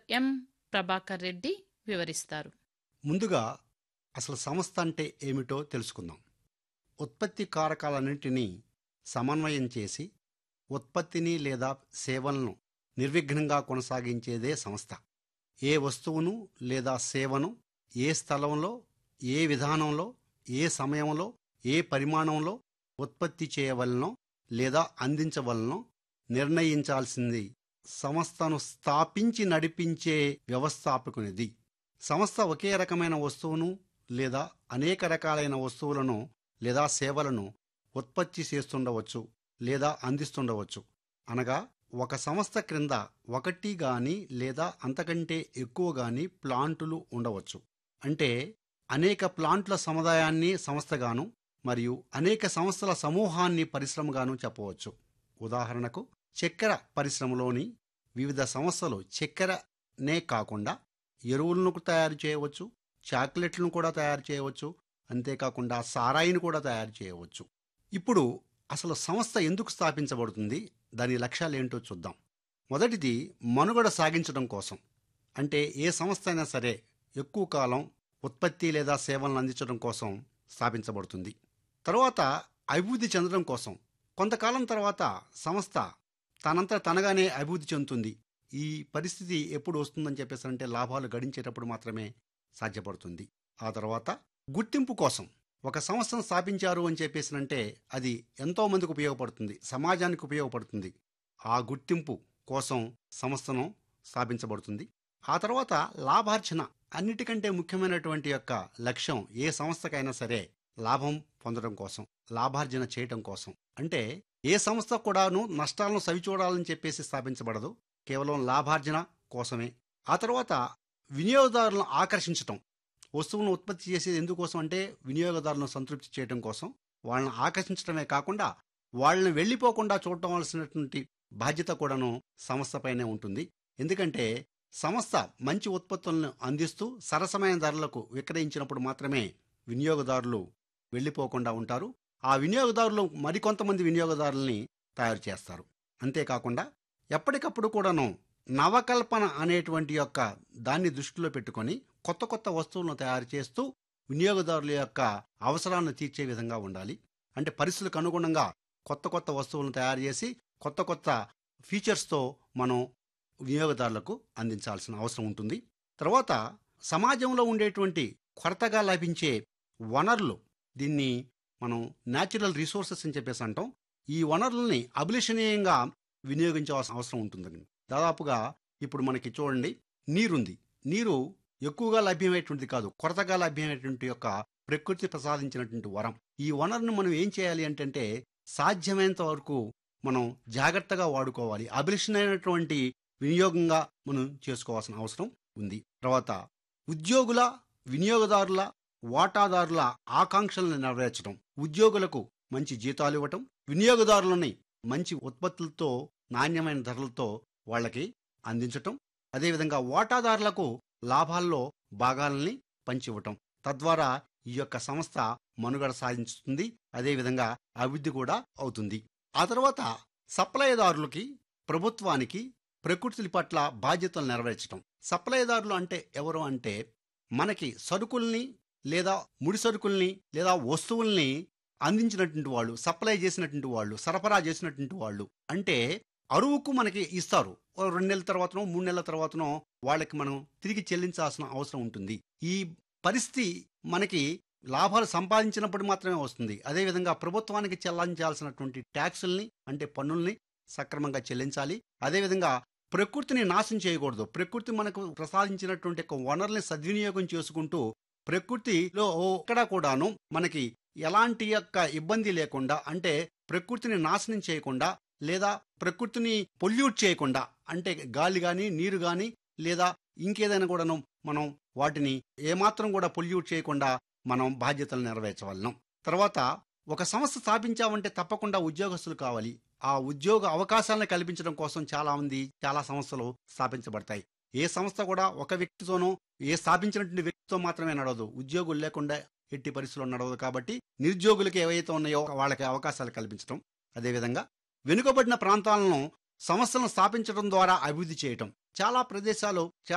ఎం ప్రభాకర్ రెడ్డి వివరిస్తారు ముందుగా అసలు సంస్థ అంటే ఏమిటో తెలుసుకుందాం ఉత్పత్తి కారకాలన్నింటినీ సమన్వయం చేసి ఉత్పత్తిని లేదా సేవలను నిర్విఘ్నంగా కొనసాగించేదే సంస్థ ఏ వస్తువును లేదా సేవను ఏ స్థలంలో ఏ విధానంలో ఏ సమయంలో ఏ పరిమాణంలో ఉత్పత్తి చేయవలనో లేదా అందించవలనో నిర్ణయించాల్సింది సంస్థను స్థాపించి నడిపించే వ్యవస్థాపకునిది సంస్థ ఒకే రకమైన వస్తువును లేదా అనేక రకాలైన వస్తువులను లేదా సేవలను ఉత్పత్తి చేస్తుండవచ్చు లేదా అందిస్తుండవచ్చు అనగా ఒక సంస్థ క్రింద ఒకటి గాని లేదా అంతకంటే ఎక్కువ గాని ప్లాంటులు ఉండవచ్చు అంటే అనేక ప్లాంట్ల సముదాయాన్ని సంస్థగాను మరియు అనేక సంస్థల సమూహాన్ని పరిశ్రమగాను చెప్పవచ్చు ఉదాహరణకు చక్కెర పరిశ్రమలోని వివిధ సంస్థలు చక్కెరనే కాకుండా ఎరువులను తయారు చేయవచ్చు చాక్లెట్లను కూడా తయారు చేయవచ్చు అంతేకాకుండా సారాయిని కూడా తయారు చేయవచ్చు ఇప్పుడు అసలు సంస్థ ఎందుకు స్థాపించబడుతుంది దాని లక్ష్యాలు ఏంటో చూద్దాం మొదటిది మనుగడ సాగించడం కోసం అంటే ఏ సంస్థ అయినా సరే ఎక్కువ కాలం ఉత్పత్తి లేదా సేవలను అందించడం కోసం స్థాపించబడుతుంది తరువాత అభివృద్ధి చెందడం కోసం కొంతకాలం తర్వాత సంస్థ తనంతా తనగానే అభివృద్ధి చెందుతుంది ఈ పరిస్థితి ఎప్పుడు వస్తుందని చెప్పేసి అంటే లాభాలు గడించేటప్పుడు మాత్రమే సాధ్యపడుతుంది ఆ తర్వాత గుర్తింపు కోసం ఒక సంస్థను స్థాపించారు అని చెప్పేసినంటే అది ఎంతో మందికి ఉపయోగపడుతుంది సమాజానికి ఉపయోగపడుతుంది ఆ గుర్తింపు కోసం సంస్థను స్థాపించబడుతుంది ఆ తర్వాత లాభార్జన అన్నిటికంటే ముఖ్యమైనటువంటి యొక్క లక్ష్యం ఏ సంస్థకైనా సరే లాభం పొందడం కోసం లాభార్జన చేయటం కోసం అంటే ఏ సంస్థ కూడాను నష్టాలను సవిచూడాలని చెప్పేసి స్థాపించబడదు కేవలం లాభార్జన కోసమే ఆ తర్వాత వినియోగదారులను ఆకర్షించటం వస్తువులను ఉత్పత్తి చేసేది ఎందుకోసం అంటే వినియోగదారులను సంతృప్తి చేయడం కోసం వాళ్ళని ఆకర్షించడమే కాకుండా వాళ్ళని వెళ్ళిపోకుండా చూడవలసినటువంటి బాధ్యత కూడాను సంస్థపైనే ఉంటుంది ఎందుకంటే సంస్థ మంచి ఉత్పత్తులను అందిస్తూ సరసమైన ధరలకు విక్రయించినప్పుడు మాత్రమే వినియోగదారులు వెళ్ళిపోకుండా ఉంటారు ఆ వినియోగదారులు మరికొంతమంది వినియోగదారుల్ని తయారు చేస్తారు అంతేకాకుండా ఎప్పటికప్పుడు కూడాను నవకల్పన అనేటువంటి యొక్క దాన్ని దృష్టిలో పెట్టుకొని కొత్త కొత్త వస్తువులను తయారు చేస్తూ వినియోగదారుల యొక్క అవసరాలను తీర్చే విధంగా ఉండాలి అంటే పరిస్థితులకు అనుగుణంగా కొత్త కొత్త వస్తువులను తయారు చేసి కొత్త కొత్త ఫీచర్స్తో మనం వినియోగదారులకు అందించాల్సిన అవసరం ఉంటుంది తర్వాత సమాజంలో ఉండేటువంటి కొరతగా లభించే వనరులు దీన్ని మనం న్యాచురల్ రిసోర్సెస్ అని చెప్పేసి అంటాం ఈ వనరుల్ని అభిలషణీయంగా వినియోగించాల్సిన అవసరం ఉంటుందని దాదాపుగా ఇప్పుడు మనకి చూడండి నీరుంది నీరు ఎక్కువగా లభ్యమయ్యేటువంటిది కాదు కొరతగా లభ్యమయ్యేటువంటి యొక్క ప్రకృతి ప్రసాదించినటువంటి వరం ఈ వనరును మనం ఏం చేయాలి అంటే సాధ్యమైనంత వరకు మనం జాగ్రత్తగా వాడుకోవాలి అభిలషణమైనటువంటి వినియోగంగా మనం చేసుకోవాల్సిన అవసరం ఉంది తర్వాత ఉద్యోగుల వినియోగదారుల వాటాదారుల ఆకాంక్షలను నెరవేర్చడం ఉద్యోగులకు మంచి జీతాలు ఇవ్వటం వినియోగదారులని మంచి ఉత్పత్తులతో నాణ్యమైన ధరలతో వాళ్ళకి అందించటం అదేవిధంగా వాటాదారులకు లాభాల్లో భాగాలని పంచివ్వటం తద్వారా ఈ యొక్క సంస్థ మనుగడ సాధించుతుంది అదేవిధంగా అభివృద్ధి కూడా అవుతుంది ఆ తర్వాత సప్లైదారులకి ప్రభుత్వానికి ప్రకృతి పట్ల బాధ్యతలు నెరవేర్చడం సప్లైదారులు అంటే ఎవరు అంటే మనకి సరుకుల్ని లేదా ముడి సరుకుల్ని లేదా వస్తువుల్ని అందించినటువంటి వాళ్ళు సప్లై చేసినటువంటి వాళ్ళు సరఫరా చేసినటువంటి వాళ్ళు అంటే అరువుకు మనకి ఇస్తారు ఓ రెండు నెలల తర్వాతనో మూడు నెలల తర్వాతనో వాళ్ళకి మనం తిరిగి చెల్లించాల్సిన అవసరం ఉంటుంది ఈ పరిస్థితి మనకి లాభాలు సంపాదించినప్పుడు మాత్రమే వస్తుంది అదేవిధంగా ప్రభుత్వానికి చెల్లించాల్సినటువంటి ట్యాక్సుల్ని అంటే పన్నుల్ని సక్రమంగా చెల్లించాలి అదేవిధంగా ప్రకృతిని నాశనం చేయకూడదు ప్రకృతి మనకు ప్రసాదించినటువంటి ఒక వనరుల్ని సద్వినియోగం చేసుకుంటూ ప్రకృతిలో ఎక్కడా కూడాను మనకి ఎలాంటి యొక్క ఇబ్బంది లేకుండా అంటే ప్రకృతిని నాశనం చేయకుండా లేదా ప్రకృతిని పొల్యూట్ చేయకుండా అంటే గాలి కానీ నీరు కానీ లేదా ఇంకేదైనా కూడాను మనం వాటిని ఏమాత్రం కూడా పొల్యూట్ చేయకుండా మనం బాధ్యతలు నెరవేర్చవలను తర్వాత ఒక సంస్థ స్థాపించామంటే తప్పకుండా ఉద్యోగస్తులు కావాలి ఆ ఉద్యోగ అవకాశాలను కల్పించడం కోసం చాలా మంది చాలా సంస్థలు స్థాపించబడతాయి ఏ సంస్థ కూడా ఒక వ్యక్తితోనో ఏ స్థాపించినటువంటి వ్యక్తితో మాత్రమే నడవదు ఉద్యోగులు లేకుండా ఎట్టి పరిస్థితుల్లో నడవదు కాబట్టి నిరుద్యోగులకు ఏవైతే ఉన్నాయో వాళ్ళకి అవకాశాలు కల్పించడం అదేవిధంగా వెనుకబడిన ప్రాంతాలను సంస్థలను స్థాపించడం ద్వారా అభివృద్ధి చేయటం చాలా ప్రదేశాలు